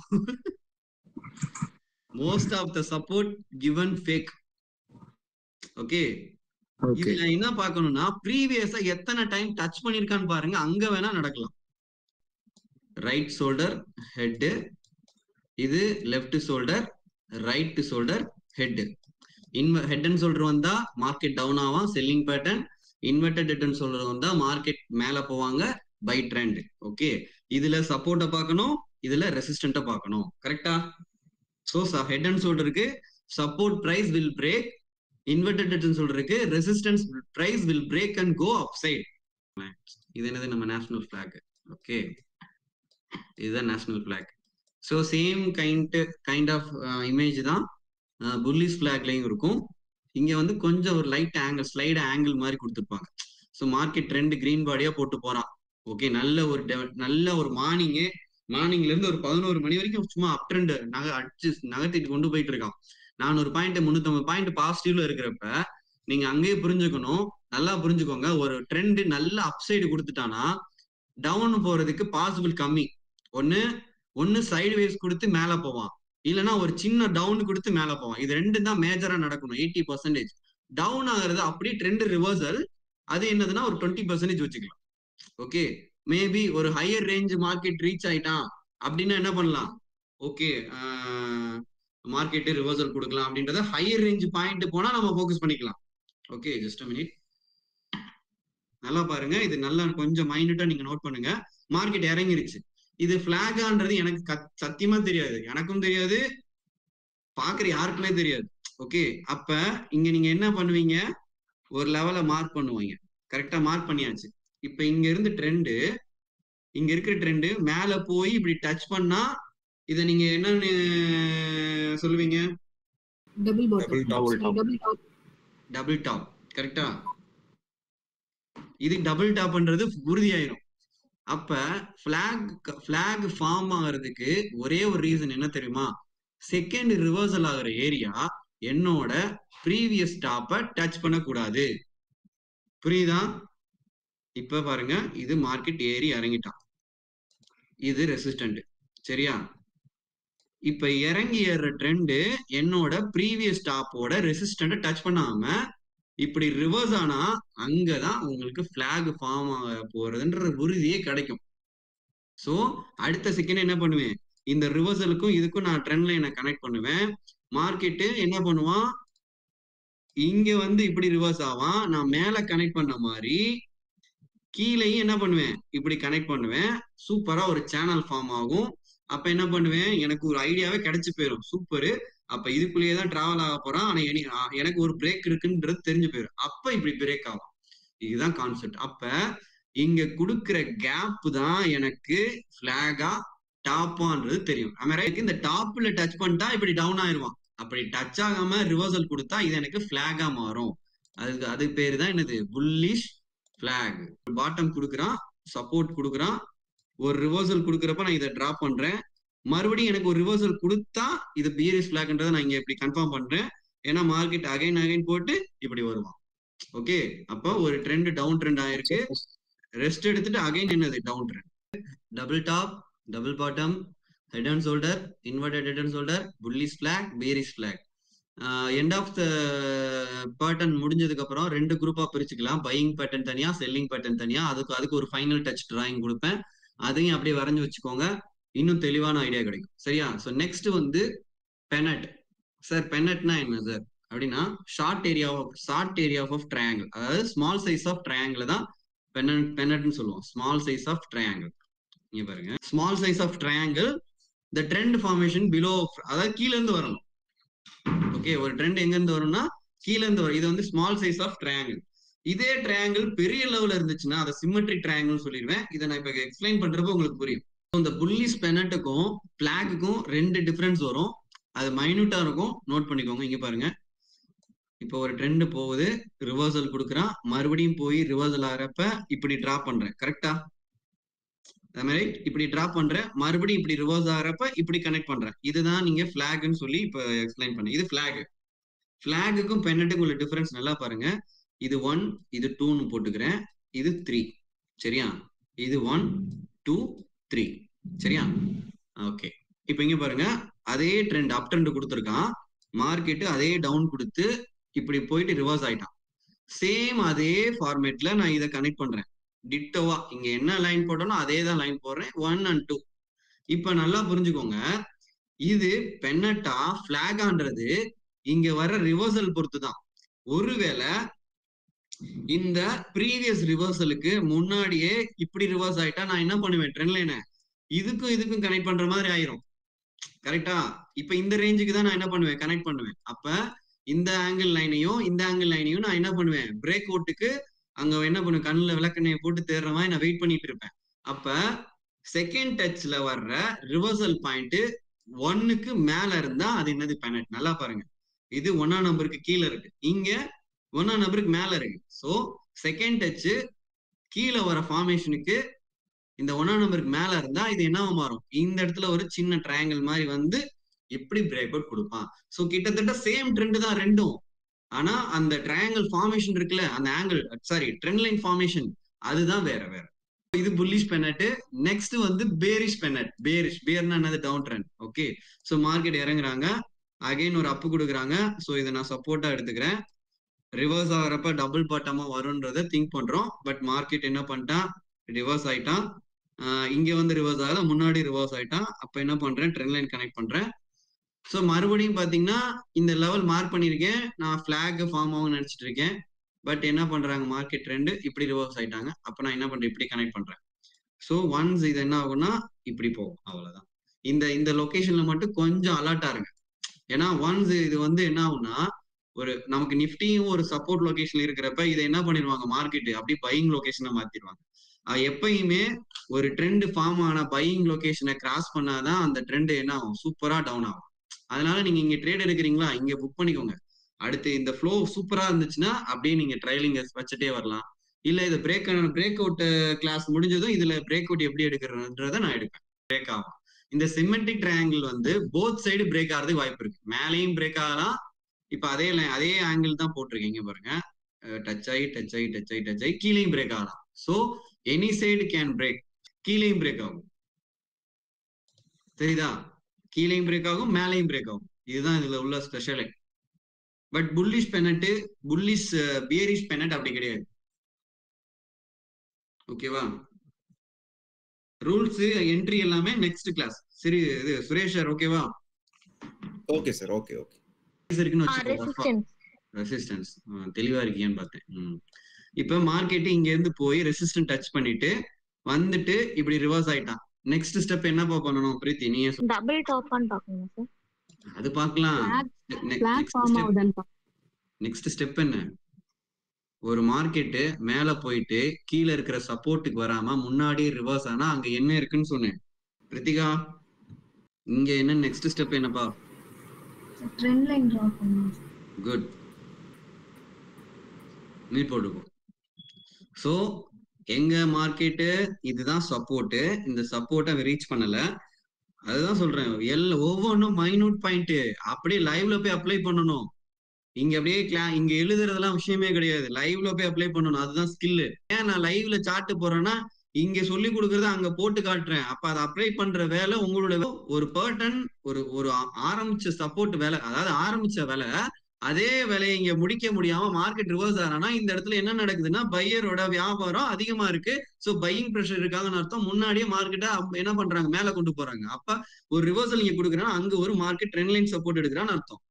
most of the support given fake okay okay இதுல என்ன பார்க்கணும்னா ப்ரீவியஸா எத்தனை டைம் டச் பண்ணிருக்கான்னு பாருங்க அங்க வேணா நடக்கலாம் ரைட் ஷோல்டர் ஹெட் இது left shoulder right shoulder head இன்வ ஹெட் அண்ட் ஷோல்டர் வந்தா மார்க்கெட் டவுன் ஆகும் selling pattern inverted head and shoulder வந்தா மார்க்கெட் மேல போவாங்க பை ட்ரெண்ட் ஓகே இதுல சப்போர்ட்டை பார்க்கணும் இதுல ரெசிஸ்டன்ட்டை பார்க்கணும் கரெக்டா ஸோ ஹெட் அண்ட் ஷோல்டருக்கு support price will break inverted head and ஷோல்டருக்கு resistance price will break and go upside இது என்னது நம்ம நேஷனல் ஃபிளாக் ஓகே இதுதான் national flag so same kind kind of image தான் புல்லிஸ் ஃபிளாக்லையும் இருக்கும் இங்க வந்து கொஞ்சம் ஒரு லைட் ஆங்கிள் ஸ்லைடு ஆங்கிள் மாதிரி கொடுத்துருப்பாங்க ஸோ மார்க்கெட் ட்ரெண்ட் கிரீன் பாடியா போட்டு போறான் ஓகே நல்ல ஒரு de- நல்ல ஒரு மார்னிங்கு மார்னிங்ல இருந்து ஒரு பதினோரு மணி வரைக்கும் சும்மா அப் ட்ரெண்ட் நக அடிச்சு நகர்த்திட்டு கொண்டு போயிட்டு இருக்கான் நானூறு பாயிண்ட் முந்நூத்தம்பது பாயிண்ட் பாசிட்டிவ்ல இருக்கிறப்ப நீங்க அங்கேயே புரிஞ்சுக்கணும் நல்லா புரிஞ்சுக்கோங்க ஒரு ட்ரெண்ட் நல்ல அப்சைடு கொடுத்துட்டானா டவுன் போறதுக்கு பாசிபிள் கம்மி ஒன்னு ஒன்னு சைடு வேஸ் கொடுத்து மேல போவான் இல்லைன்னா ஒரு சின்ன டவுன் கொடுத்து மேல போவான் இது ரெண்டு தான் மேஜரா நடக்கணும் எயிட்டி பர்சன்டேஜ் டவுன் ஆகுறது அப்படியே ட்ரெண்ட் ரிவர்சல் அது என்னதுன்னா ஒரு டுவெண்ட்டி பர்சன்டேஜ் வச்சுக்கலாம் ஓகே மேபி ஒரு ஹையர் ரேஞ்ச் மார்க்கெட் ரீச் ஆயிட்டான் அப்படின்னா என்ன பண்ணலாம் ஓகே மார்க்கெட் ரிவர்சல் கொடுக்கலாம் அப்படின்றத ஹையர் ரேஞ்ச் பாயிண்ட் போனா நம்ம ஃபோக்கஸ் பண்ணிக்கலாம் ஓகே ஜஸ்ட் மினிட் நல்லா பாருங்க இது நல்லா கொஞ்சம் மைனூட்டா நீங்க நோட் பண்ணுங்க மார்க்கெட் இறங்கிருச்சு இது பிளாகான்றது எனக்கு கத்- சத்தியமா தெரியாது எனக்கும் தெரியாது பாக்குற யாருக்குமே தெரியாது ஓகே அப்ப இங்க நீங்க என்ன பண்ணுவீங்க ஒரு லெவலை மார்க் பண்ணுவீங்க கரெக்டா மார்க் பண்ணியாச்சு இப்ப இங்க இருந்து ட்ரெண்டு இங்க இருக்கிற ட்ரெண்டு மேல போய் இப்படி டச் பண்ணா இத நீங்க என்னன்னு சொல்லுவீங்க double bottom Double top. Double top double top கரெக்டா இது டபுள் டாப்ன்றது உறுதியாயிரும் அப்ப பிளாக் பிளாக் ஃபார்ம் ஆகிறதுக்கு ஒரே ஒரு ரீசன் என்ன தெரியுமா செகண்ட் ரிவர்சல் ஆகுற ஏரியா என்னோட ப்ரீவியஸ் டாப்பை டச் பண்ணக்கூடாது புரியுதா இப்ப பாருங்க இது மார்க்கெட் ஏறி இறங்கிட்டான் இது ரெசிஸ்டன்ட் சரியா இப்ப இறங்கி ஏறுற ட்ரெண்டு என்னோட ப்ரீவியஸ் டாப்போட ரெசிஸ்டண்ட டச் பண்ணாம இப்படி ரிவர்ஸ் ஆனா அங்கதான் உங்களுக்கு பிளாக் ஃபார்ம் ஆக போறதுன்ற உறுதியே கிடைக்கும் சோ அடுத்த செகண்ட் என்ன பண்ணுவேன் இந்த ரிவர்சலுக்கும் இதுக்கும் நான் ட்ரெண்ட் லைனை கனெக்ட் பண்ணுவேன் மார்க்கெட்டு என்ன பண்ணுவான் இங்க வந்து இப்படி ரிவர்ஸ் ஆவான் நான் மேல கனெக்ட் பண்ண மாதிரி கீழேயும் என்ன பண்ணுவேன் இப்படி கனெக்ட் பண்ணுவேன் சூப்பரா ஒரு சேனல் ஃபார்ம் ஆகும் அப்ப என்ன பண்ணுவேன் எனக்கு ஒரு ஐடியாவே கிடைச்சு போயிடும் சூப்பரு அப்ப இதுக்குள்ளேயே தான் டிராவல் ஆக போறான் ஆனா எனி- ஆ, எனக்கு ஒரு பிரேக் இருக்குன்றது தெரிஞ்சு போயிடும் அப்ப இப்படி பிரேக் ஆகும் இதுதான் கான்செப்ட் அப்ப இங்க கொடுக்கிற கேப் தான் எனக்கு பிளாகா டாப்பான்றது தெரியும் ஆமா right? இந்த டாப்ல டச் பண்ணிட்டா இப்படி டவுன் ஆயிருவான் அப்படி டச் ஆகாம ரிவர்சல் கொடுத்தா இது எனக்கு பிளாகா மாறும் அதுக்கு அதுக்கு பேரு தான் என்னது புல்லிஷ் பிளாக் பாட்டம் கொடுக்குறான் சப்போர்ட் கொடுக்குறான் ஒரு ரிவர்சல் கொடுக்குறப்ப நான் இதை டிராப் பண்றேன் மறுபடியும் எனக்கு ஒரு ரிவர்சல் கொடுத்தா இது பீரிஸ் பிளாக்ன்றதை நான் இங்க இப்படி கன்ஃபார்ம் பண்றேன் ஏன்னா மார்க்கெட் அகைன் அகைன் போட்டு இப்படி வருவான் ஓகே அப்போ ஒரு ட்ரெண்ட் டவுன் ட்ரெண்ட் ஆயிருக்கு ரெஸ்ட் எடுத்துட்டு அகைன் என்னது down trend double top double bottom head and shoulder inverted head and shoulder bullish flag bearish flag end of the pattern முடிஞ்சதுக்கு அப்புறம் ரெண்டு குரூப்பா பிரிச்சுக்கலாம் பையிங் பேட்டர்ன் தனியா செல்லிங் பேட்டர்ன் தனியா அதுக்கு அதுக்கு ஒரு ஃபைனல் டச் டிராயிங் கொடுப்பேன் அதையும் அப்படியே வரைஞ்சு வச்சுக்கோங்க இன்னும் தெளிவான ஐடியா கிடைக்கும் சரியா ஸோ நெக்ஸ்ட் வந்து பெனட் சார் பெனட்னா என்ன சார் அப்படின்னா short area of short area of triangle அதாவது ஸ்மால் சைஸ் ஆஃப் ட்ரையாங்கிள் தான் பெனட் பெனட்னு சொல்லுவோம் ஸ்மால் சைஸ் ஆஃப் ட்ரையாங்கிள் இங்க பாருங்க small size of triangle the trend formation below அதாவது கீழ இருந்து வரணும் ஓகே ஒரு ட்ரெண்ட் எங்க இருந்து வரும்னா கீழ இருந்து வரும் இது வந்து ஸ்மால் சைஸ் ஆஃப் ட்ரையாங்கிள் இதே ட்ரையாங்கிள் பெரிய லெவல்ல இருந்துச்சுன்னா அதை சிமெட்ரிக் ட்ரையாங்கிள் சொல்லிடுவேன் இதை நான் இப்ப எக்ஸ்பிளைன் பண்றப்ப உங்களுக்கு புரியும் இந்த புல்லிஸ் பெனட்டுக்கும் பிளாக்குக்கும் ரெண்டு டிஃபரன்ஸ் வரும் அது மைனூட்டா இருக்கும் நோட் பண்ணிக்கோங்க இங்க பாருங்க இப்போ ஒரு ட்ரெண்ட் போகுது ரிவர்சல் கொடுக்குறான் மறுபடியும் போய் ரிவர்சல் ஆகிறப்ப இப்படி டிராப் பண்றேன் கரெக்டா ரைட் இப்படி டிராப் பண்றேன் மறுபடியும் இப்படி ரிவர்ஸ் ஆகிறப்ப இப்படி கனெக்ட் பண்றேன் இதுதான் நீங்க பிளாக்னு சொல்லி இப்போ எக்ஸ்பிளைன் பண்ண இது பிளாக் பிளாகுக்கும் பென்னட்டுக்கும் உள்ள டிஃபரன்ஸ் நல்லா பாருங்க இது ஒன் இது டூன்னு போட்டுக்கிறேன் இது த்ரீ சரியா இது ஒன் டூ த்ரீ சரியா ஓகே இப்போ இங்க பாருங்க அதே ட்ரெண்ட் அப் ட்ரெண்ட் கொடுத்துருக்கான் மார்க்கெட்டு அதே டவுன் கொடுத்து இப்படி போயிட்டு ரிவர்ஸ் ஆயிட்டான் சேம் அதே ஃபார்மேட்ல நான் இதை கனெக்ட் பண்றேன் டிட்டோவா இங்க என்ன லைன் போட்டோனோ அதே தான் லைன் போடுறேன் ஒன் அண்ட் டூ இப்ப நல்லா புரிஞ்சுக்கோங்க இது பென்னட்டா பிளாகான்றது இங்க வர ரிவர்சல் பொறுத்து தான் ஒருவேளை இந்த ப்ரீவியஸ் ரிவர்சலுக்கு முன்னாடியே இப்படி ரிவர்ஸ் ஆயிட்டா நான் என்ன பண்ணுவேன் ட்ரெண்ட் லைனை இதுக்கும் இதுக்கும் கனெக்ட் பண்ற மாதிரி ஆயிரும் கரெக்டா இப்ப இந்த ரேஞ்சுக்கு தான் நான் என்ன பண்ணுவேன் கனெக்ட் பண்ணுவேன் அப்ப இந்த ஆங்கிள் லைனையும் இந்த ஆங்கிள் லைனையும் நான் என்ன பண்ணுவேன் பிரேக் அவுட்டுக்கு அங்க என்ன பண்ணுவேன் கண்ணுல விளக்கெண்ணையை போட்டு தேடுற மாதிரி நான் வெயிட் பண்ணிட்டு இருப்பேன் அப்ப செகண்ட் டச்ல வர்ற ரிவர்சல் பாயிண்ட் ஒன்னுக்கு மேல இருந்தா அது என்னது பெனட் நல்லா பாருங்க இது ஒன்னா நம்பருக்கு கீழே இருக்கு இங்க ஒன்னா நம்பருக்கு மேல இருக்கு சோ செகண்ட் டச் கீழே வர ஃபார்மேஷனுக்கு இந்த ஒன்னா நம்பருக்கு மேல இருந்தா இது என்னவா மாறும் இந்த இடத்துல ஒரு சின்ன ட்ரையாங்கிள் மாதிரி வந்து எப்படி பிரேக் அவுட் கொடுப்பான் சோ கிட்டத்தட்ட சேம் ட்ரெண்ட் தான் ரெண்டும் ஆனா அந்த ட்ரையாங்கிள் ஃபார்மேஷன் இருக்குல்ல அந்த angle sorry trend line formation அதுதான் வேற வேற இது புல்லிஷ் பெனட் நெக்ஸ்ட் வந்து பேரிஷ் பெனட் பேரிஷ் பேர்னா என்னது down trend okay so market இறங்குறாங்க அகைன் ஒரு அப்பு கொடுக்குறாங்க சோ இதை நான் சப்போர்ட்டா எடுத்துக்கிறேன் ரிவர்ஸ் ஆகிறப்ப டபுள் பாட்டமா வரும்ன்றத திங்க் பண்றோம் பட் மார்க்கெட் என்ன பண்ணிட்டான் ரிவர்ஸ் ஆயிட்டான் ஆஹ் இங்க வந்து ரிவர்ஸ் ஆகல முன்னாடி ரிவர்ஸ் ஆயிட்டான் அப்ப என்ன பண்றேன் ட்ரெண்ட் லைன் கனெக்ட் பண்றேன் ஸோ மறுபடியும் பாத்தீங்கன்னா இந்த லெவல் மார்க் பண்ணியிருக்கேன் நான் ஃபிளாக் ஃபார்ம் ஆகும் நினைச்சிட்டு இருக்கேன் பட் என்ன பண்றாங்க மார்க்கெட் ட்ரெண்டு இப்படி ரிவர்ஸ் ஆயிட்டாங்க அப்ப நான் என்ன பண்றேன் இப்படி கனெக்ட் பண்றேன் ஸோ ஒன்ஸ் இது என்ன ஆகும்னா இப்படி போகும் அவ்வளவுதான் இந்த இந்த லொகேஷன்ல மட்டும் கொஞ்சம் அலர்ட்டா இருங்க ஏன்னா ஒன்ஸ் இது வந்து என்ன ஆகும்னா ஒரு நமக்கு நிஃப்டியும் ஒரு சப்போர்ட் லொகேஷன்ல இருக்கிறப்ப இதை என்ன பண்ணிடுவாங்க மார்க்கெட் அப்படி பையிங் லொகேஷனை மாத்திடுவாங்க அஹ் எப்பயுமே ஒரு ட்ரெண்ட் ஃபார்ம் ஆன பையிங் லொகேஷனை கிராஸ் பண்ணாதான் அந்த ட்ரெண்ட் என்ன ஆகும் சூப்பரா டவுன் ஆகும் அதனால நீங்க இங்க ட்ரேட் எடுக்கிறீங்களா இங்க புக் பண்ணிக்கோங்க அடுத்து இந்த ஃப்ளோ சூப்பரா இருந்துச்சுன்னா அப்படியே நீங்க ட்ரைலிங் வச்சுட்டே வரலாம் இல்ல இது பிரேக் பிரேக் அவுட் கிளாஸ் முடிஞ்சதும் இதுல பிரேக் அவுட் எப்படி எடுக்கிறதுன்றத நான் எடுப்பேன் பிரேக் ஆகும் இந்த சிமெண்டிக் ட்ரையாங்கிள் வந்து போத் சைடு பிரேக் ஆகிறதுக்கு வாய்ப்பு இருக்கு மேலேயும் பிரேக் ஆகலாம் இப்ப அதே line- அதே ஆங்கிள் தான் போட்டிருக்கீங்க பாருங்க டச் ஆகி டச் ஆகி டச் ஆகி டச் ஆகி கீழேயும் பிரேக் ஆகலாம் so any side can break கீழேயும் பிரேக் ஆகும் தெரியுதா கீழேயும் பிரேக் ஆகும் மேலேயும் பிரேக் ஆகும் இதுதான் இதுல உள்ள ஸ்பெஷலே but bullish pennant bullish bearish pennant அப்படி கிடையாது ஓகேவா ரூல்ஸ் என்ட்ரி எல்லாமே நெக்ஸ்ட் கிளாஸ் சரி இது சுரேஷ் சார் ஓகேவா ஓகே சார் ஓகே ஓகே இருக்குன்னு வச்சுக்கோ ரெசிஸ்டன்ஸ் ரெசிஸ்டன்ஸ் தெளிவா இருக்கியான்னு பார்த்தேன் ம். இப்ப மார்க்கெட் இங்க இருந்து போய் ரெசிஸ்டன்ட் டச் பண்ணிட்டு வந்துட்டு இப்படி ரிவர்ஸ் ஆயிட்டான் நெக்ஸ்ட் ஸ்டெப் என்னப்பா பண்ணணும் பிரீத்தி நீயே சொல்லு. டபுள் டாப்பான்னு பாக்கணும் சார் அது பார்க்கலாம் பிளாக் ஃபார்ம் ஆகுதான்னு பா- நெக்ஸ்ட் ஸ்டெப் என்ன ஒரு மார்க்கெட்டு மேல போயிட்டு கீழே இருக்கிற சப்போர்ட்டுக்கு வராம முன்னாடியே ரிவர்ஸ் ஆனா அங்க என்ன இருக்குன்னு சொன்னேன் பிரித்திகா இங்க என்ன நெக்ஸ்ட் ஸ்டெப் என்னப்பா ட்ரெண்ட் லைன் ட்ரா பண்ணணும் குட் மீட் போட்டுக்கோ ஸோ எங்க மார்க்கெட்டு இதுதான் சப்போர்ட்டு இந்த சப்போர்ட்டை ரீச் பண்ணல அதுதான் சொல்றேன் எல் ஒவ்வொன்றும் மைனூட் பாயிண்ட் அப்படியே லைவ்ல போய் அப்ளை பண்ணணும் இங்க அப்படியே கிளா இங்க எழுதுறதெல்லாம் விஷயமே கிடையாது லைவ்ல போய் அப்ளை பண்ணணும் அதுதான் ஸ்கில்லு ஏன் நான் லைவ்ல சாட்டு போறேன்னா இங்க சொல்லி கொடுக்கறத அங்க போட்டு காட்டுறேன் அப்ப அதை அப்ளை பண்ற வேலை உங்களோட வே- ஒரு பர்டன் ஒரு ஒரு ஆ- ஆரம்பிச்ச சப்போர்ட் வேலை அதாவது ஆரம்பிச்ச வேலை அதே வேலையை இங்க முடிக்க முடியாம மார்க்கெட் ரிவர்ஸ் ஆனா இந்த இடத்துல என்ன நடக்குதுன்னா பையரோட வியாபாரம் அதிகமா இருக்கு சோ பையிங் ப்ரெஷர் இருக்காங்கன்னு அர்த்தம் முன்னாடியே மார்க்கெட்டை என்ன பண்றாங்க மேல கொண்டு போறாங்க அப்ப ஒரு ரிவர்சல் நீங்க கொடுக்குறேன்னா அங்க ஒரு மார்க்கெட் ட்ரெண்ட் லைன் சப்போர்ட் எடுக்கிறான்னு அர்த்தம்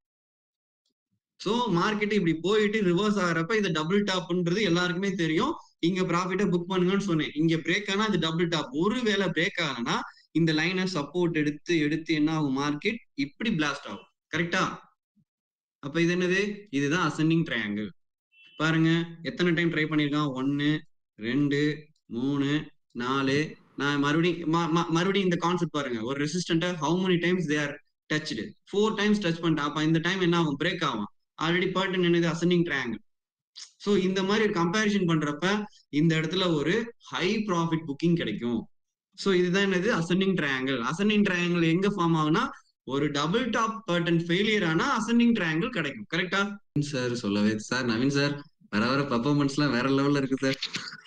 சோ மார்க்கெட் இப்படி போயிட்டு ரிவர்ஸ் ஆகிறப்ப இது டபுள் டாப்ன்றது எல்லாருக்குமே தெரியும் இங்க ப்ராஃபிட்டை புக் பண்ணுங்கன்னு சொன்னேன் இங்க பிரேக் ஆனா அது டபுள் டாப் ஒருவேளை பிரேக் ஆகலன்னா இந்த லைனை சப்போர்ட் எடுத்து எடுத்து என்ன ஆகும் மார்க்கெட் இப்படி பிளாஸ்ட் ஆகும் கரெக்டா அப்ப இது என்னது இதுதான் அசெண்டிங் ட்ரையாங்கிள் பாருங்க எத்தனை டைம் ட்ரை பண்ணிருக்கான் ஒன்னு ரெண்டு மூணு நாலு நான் மறுபடியும் ம- ம- மறுபடியும் இந்த கான்செப்ட் பாருங்க ஒரு ரெசிஸ்டன்ட்டை how many times they are touched four times touch பண்ணிட்டா அப்ப இந்த டைம் என்ன ஆகும் பிரேக் ஆகும் ஆல்ரெடி பர்டன் என்னது அசெண்டிங் ட்ரையாங்கிள் ஸோ இந்த மாதிரி ஒரு கம்பேரிசன் பண்றப்ப இந்த இடத்துல ஒரு ஹை ப்ராஃபிட் புக்கிங் கிடைக்கும் ஸோ இதுதான் என்னது அசெண்டிங் ட்ரையாங்கிள் அசெண்டிங் ட்ரையாங்கிள் எங்க ஃபார்ம் ஆகும்னா ஒரு டபுள் டாப் பர்டன் ஃபெயிலியர் ஆனா அசெண்டிங் ட்ரையாங்கிள் கிடைக்கும் கரெக்டா சார் சொல்லவே சார் நவீன் சார் வர வர பர்ஃபார்மன்ஸ்லாம் வேற லெவல்ல இருக்கு சார்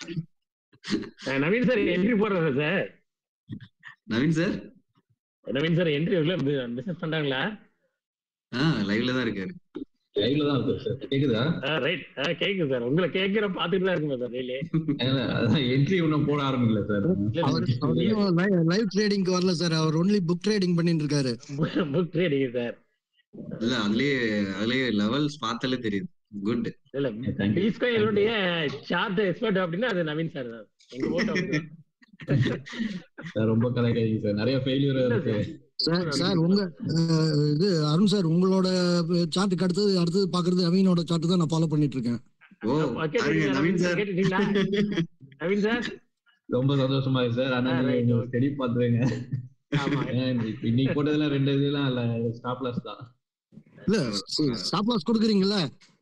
அஹ் நவீன் சார் என்ட்ரி போடுறதா sir Naveen sir Naveen sir entry business பண்றாங்களா ஆ லைவ்ல தான் இருக்காரு லைவ்ல தான் இருக்கு சார் கேக்குதா ரைட் கேக்குது சார் உங்களை கேட்கிற பாத்துட்டு தான் இருக்குமே சார் டெய்லி ஏன்னா, அதான் என்ட்ரி ஒன்றும் போட ஆரம்பிக்கல சார் அவர் அவர் இன்னும் லைவ் ட்ரேடிங்க்கு வரல சார் அவர் ஒன்லி புக் ட்ரேடிங் பண்ணிட்டு இருக்காரு புக் ட்ரேடிங் சார் இல்ல அதுலயே அதுலயே லெவல்ஸ் பார்த்தாலே தெரியுது குட் இல்ல தேங்க்யூ பிஸ்காயினுடைய சார்ட் எக்ஸ்பர்ட் அப்படின்னா அது நவீன் சார் தான் எங்க ஓட்ட சார் ரொம்ப கலாய்க்காதீங்க சார் நிறைய ஃபெயிலியர் இருக்கு சார் சார் உங்க அஹ், இது அருண் சார் உங்களோட சார்ட்டுக்கு அடுத்தது அடுத்தது பாக்குறது நவீனோட சார்ட் தான் நான் ஃபாலோ பண்ணிட்டு இருக்கேன் ஓ பாருங்க நவீன் சார் கேட்டுட்டீங்களா நவீன் சார் ரொம்ப சந்தோஷமா இருக்கு சார் ஆனா ஆ, right, நீங்க okay. ஸ்டடி பாத்துருங்க ஆமா ஏன்னா இன்னைக்கு- இன்னைக்கு போட்டதுல ரெண்டு இதெல்லாம் இல்ல ஸ்டாப் லாஸ் தான் இல்ல ஸ்டாப் லாஸ் கொடுக்குறீங்கல்ல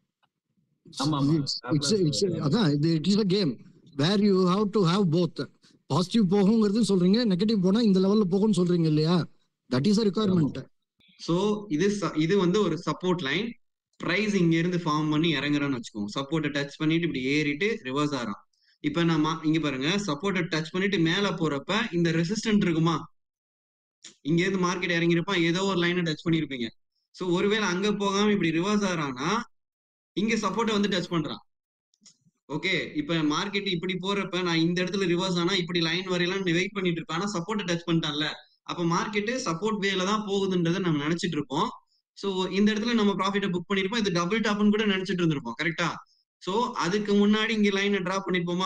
ஆமா ஆமா இட்ஸ் இட்ஸ் அதான் இது it is a game where you have to have both positive போகுங்கிறது சொல்றீங்க நெகட்டிவ் போனா இந்த லெவல்ல போகும்னு சொல்றீங்க இல்லையா that is a requirement so இது ச- இது வந்து ஒரு சப்போர்ட் லைன் பிரைஸ் இங்க இருந்து ஃபார்ம் பண்ணி இறங்குறான்னு வச்சுக்கோங்க சப்போர்ட்டை டச் பண்ணிட்டு இப்படி ஏறிட்டு ரிவர்ஸ் ஆறான் இப்ப நான் மா- இங்க பாருங்க சப்போர்ட்டை டச் பண்ணிட்டு மேல போறப்ப இந்த ரெசிஸ்டன்ட் இருக்குமா இங்க இருந்து மார்க்கெட் இறங்கிருப்பான் ஏதோ ஒரு லைனை டச் பண்ணிருப்பீங்க சோ ஒருவேளை அங்க போகாம இப்படி ரிவர்ஸ் ஆறானா இங்க சப்போர்ட்டை வந்து டச் பண்றான் ஓகே இப்ப மார்க்கெட் இப்படி போறப்ப நான் இந்த இடத்துல ரிவர்ஸ் ஆனா இப்படி லைன் வரையலாம் வெயிட் பண்ணிட்டு இருப்பேன் ஆனா சப்போர்ட்டை டச் பண்ணிட்டான்ல அப்ப மார்க்கெட் சப்போர்ட் வேல தான் போகுதுன்றதை நம்ம நினைச்சிட்டு இருப்போம் சோ இந்த இடத்துல நம்ம ப்ராஃபிட்டை புக் பண்ணிருப்போம் இது டபுள் டாப்னு கூட நினைச்சிட்டு இருந்திருப்போம் கரெக்டா சோ அதுக்கு முன்னாடி இங்க லைனை டிரா பண்ணிருப்போமா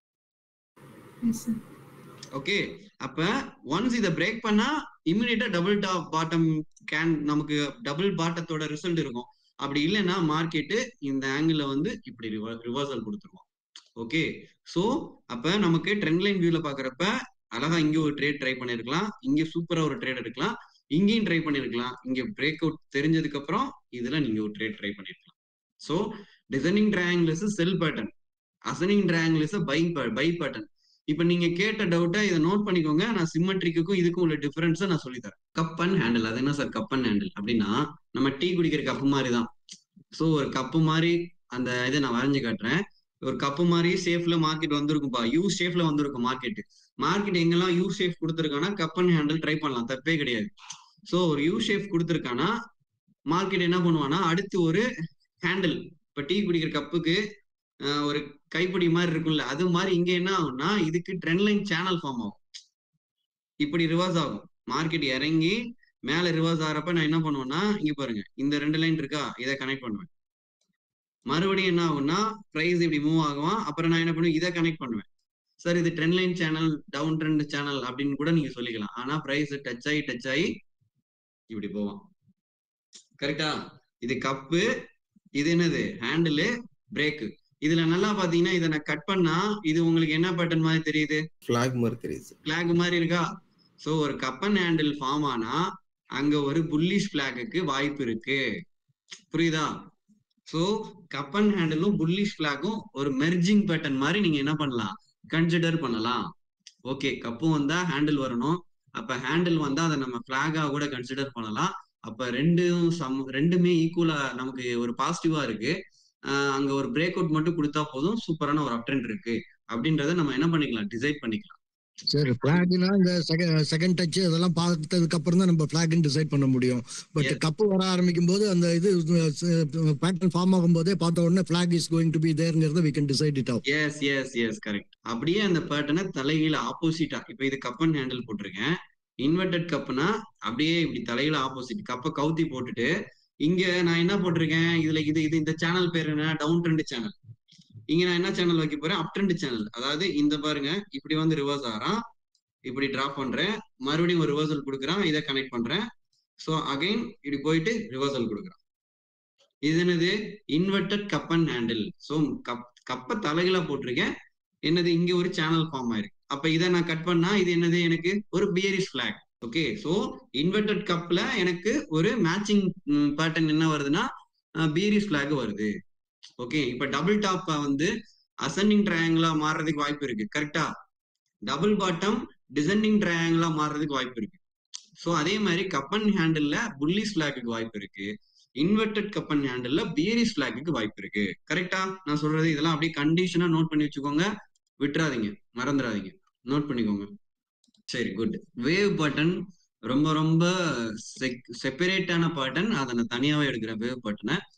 எஸ் சார் ஓகே அப்ப ஒன்ஸ் இதை பிரேக் பண்ணா immediately double top bottom can நமக்கு டபுள் பாட்டத்தோட ரிசல்ட் இருக்கும் அப்படி இல்லைன்னா மார்க்கெட்டு இந்த ஆங்கிள் வந்து இப்படி ரிவர்சல் கொடுத்துருவோம் ஓகே சோ அப்ப நமக்கு ட்ரெண்ட் லைன் வியூல பாக்குறப்ப அழகா இங்க ஒரு ட்ரேட் ட்ரை பண்ணிருக்கலாம் இங்க சூப்பரா ஒரு ட்ரேட் எடுக்கலாம் இங்கேயும் ட்ரை பண்ணிருக்கலாம் இங்க பிரேக் அவுட் தெரிஞ்சதுக்கு அப்புறம் இதுல நீங்க ஒரு ட்ரேட் ட்ரை பண்ணிருக்கலாம் so descending triangle is sell pattern அசனிங் triangle is buy buy pattern இப்ப நீங்க கேட்ட டவுட்டை இதை நோட் பண்ணிக்கோங்க நான் சிம்மட்ரிக்கும் இதுக்கும் உள்ள டிஃபரன்ஸை நான் சொல்லி தரேன் கப் அண்ட் ஹேண்டில் அது என்ன சார் கப் அண்ட் ஹேண்டில் அப்படின்னா நம்ம டீ குடிக்கிற கப்பு மாதிரி தான் ஸோ ஒரு கப்பு மாதிரி அந்த இதை நான் வரைஞ்சு காட்டுறேன் ஒரு கப்பு மாதிரி ஷேப்ல மார்க்கெட் வந்திருக்கும்பா யூ ஷேப்ல வந்திருக்கும் மார்க்கெட் மார்க்கெட் எங்கெல்லாம் யூ ஷேப் கொடுத்துருக்கானா கப் அண்ட் ஹேண்டில் ட்ரை பண்ணலாம் தப்பே கிடையாது ஸோ ஒரு யூ ஷேப் கொடுத்துருக்கானா மார்க்கெட் என்ன பண்ணுவானா அடுத்து ஒரு ஹேண்டில் இப்போ டீ குடிக்கிற கப்புக்கு ஒரு கைப்பிடி மாதிரி இருக்கும்ல அது மாதிரி இங்க என்ன ஆகும்னா இதுக்கு ட்ரெண்ட் லைன் சேனல் ஃபார்ம் ஆகும் இப்படி ரிவர்ஸ் ஆகும் மார்க்கெட் இறங்கி மேல ரிவர்ஸ் ஆகிறப்ப நான் என்ன பண்ணுவேன்னா இங்க பாருங்க இந்த ரெண்டு லைன் இருக்கா இதை கனெக்ட் பண்ணுவேன் மறுபடியும் என்ன ஆகும்னா ப்ரைஸ் இப்படி மூவ் ஆகும் அப்புறம் நான் என்ன பண்ணுவேன் இதை கனெக்ட் பண்ணுவேன் சார் இது trend line channel down trend channel அப்படின்னு கூட நீங்க சொல்லிக்கலாம் ஆனா ப்ரைஸ் டச் ஆகி டச் ஆகி இப்படி போவான் கரெக்டா இது கப்பு இது என்னது ஹேண்டிலு பிரேக்கு இதுல நல்லா பாத்தீங்கன்னா இதை நான் கட் பண்ணா இது உங்களுக்கு என்ன பேட்டர்ன் மாதிரி தெரியுது ஃபிளாக் மாதிரி தெரியுது பிளாக் மாதிரி இருக்கா சோ ஒரு கப்பன் ஹேண்டில் ஃபார்ம் ஆனா அங்க ஒரு புல்லிஷ் பிளாக்குக்கு வாய்ப்பு இருக்கு புரியுதா சோ கப்பன் ஹேண்டிலும் புல்லிஷ் பிளாக்கும் ஒரு மெர்ஜிங் பேட்டர்ன் மாதிரி நீங்க என்ன பண்ணலாம் கன்சிடர் பண்ணலாம் ஓகே கப்பும் வந்தா ஹேண்டில் வரணும் அப்ப ஹேண்டில் வந்தா அதை நம்ம பிளாகா கூட கன்சிடர் பண்ணலாம் அப்ப ரெண்டும் சம் ரெண்டுமே ஈக்குவலா நமக்கு ஒரு பாசிட்டிவா இருக்கு அங்க ஒரு பிரேக் அவுட் மட்டும் கொடுத்தா போதும் சூப்பரான ஒரு அப்ட்ரெண்ட் இருக்கு அப்படின்றத நம்ம என்ன பண்ணிக்கலாம் டிசைட் பண்ணிக்கலாம் சரி பிளாக்னா இந்த செகண்ட் டச் இதெல்லாம் பார்த்ததுக்கு அப்புறம் தான் நம்ம பிளாக்னு டிசைட் பண்ண முடியும் பட் கப்பு வர ஆரம்பிக்கும் போது அந்த இது பேட்டர்ன் ஃபார்ம் ஆகும் போதே பார்த்த உடனே flag is going to be தேர்ங்கிறத we can decide it out yes yes yes correct அப்படியே அந்த பேட்டர்னை தலைகீழ ஆப்போசிட்டா இப்போ இது கப்பன் ஹேண்டில் போட்டிருக்கேன் இன்வெர்டட் கப்னா அப்படியே இப்படி தலையில ஆப்போசிட் கப்பை கவுத்தி போட்டுட்டு இங்க நான் என்ன போட்டிருக்கேன் இதுல இது இது இந்த சேனல் பேர் என்ன டவுன் ட்ரெண்ட் சேனல் இங்க நான் என்ன சேனல் வைக்க போறேன் அப் ட்ரெண்ட் சேனல் அதாவது இந்த பாருங்க இப்படி வந்து ரிவர்ஸ் ஆறான் இப்படி டிராப் பண்றேன் மறுபடியும் ஒரு ரிவர்சல் கொடுக்குறான் இதை கனெக்ட் பண்றேன் ஸோ அகைன் இப்படி போயிட்டு ரிவர்சல் கொடுக்குறான் இது என்னது inverted cup and handle so cup கப்பை தலைகளா போட்டிருக்கேன் என்னது இங்க ஒரு சேனல் ஃபார்ம் ஆயிருக்கு அப்ப இதை நான் கட் பண்ணா இது என்னது எனக்கு ஒரு bearish flag okay so inverted கப்ல எனக்கு ஒரு மேட்சிங் பேட்டர்ன் என்ன வருதுன்னா பியரிஷ் பிளாக் வருது ஓகே இப்ப டபுள் டாப் வந்து அசெண்டிங் ட்ரையாங்கிளா மாறுறதுக்கு வாய்ப்பு இருக்கு கரெக்டா டபுள் பாட்டம் டிசெண்டிங் ட்ரையாங்கிளா மாறுறதுக்கு வாய்ப்பு இருக்கு ஸோ அதே மாதிரி கப்பன் ஹேண்டில்ல புல்லிஸ் பிளாக்கு வாய்ப்பு இருக்கு இன்வெர்டட் கப்பன் ஹேண்டில்ல பியரிஸ் பிளாக்கு வாய்ப்பு இருக்கு கரெக்டா நான் சொல்றது இதெல்லாம் அப்படியே கண்டிஷனா நோட் பண்ணி வச்சுக்கோங்க விட்டுறாதீங்க மறந்துடாதீங்க நோட் பண்ணிக்கோங்க சரி குட் வேவ் பட்டன் ரொம்ப ரொம்ப செப்பரேட்டான பட்டன் அதை நான் தனியாவே எடுக்கிறேன் வேவ் பட்டனை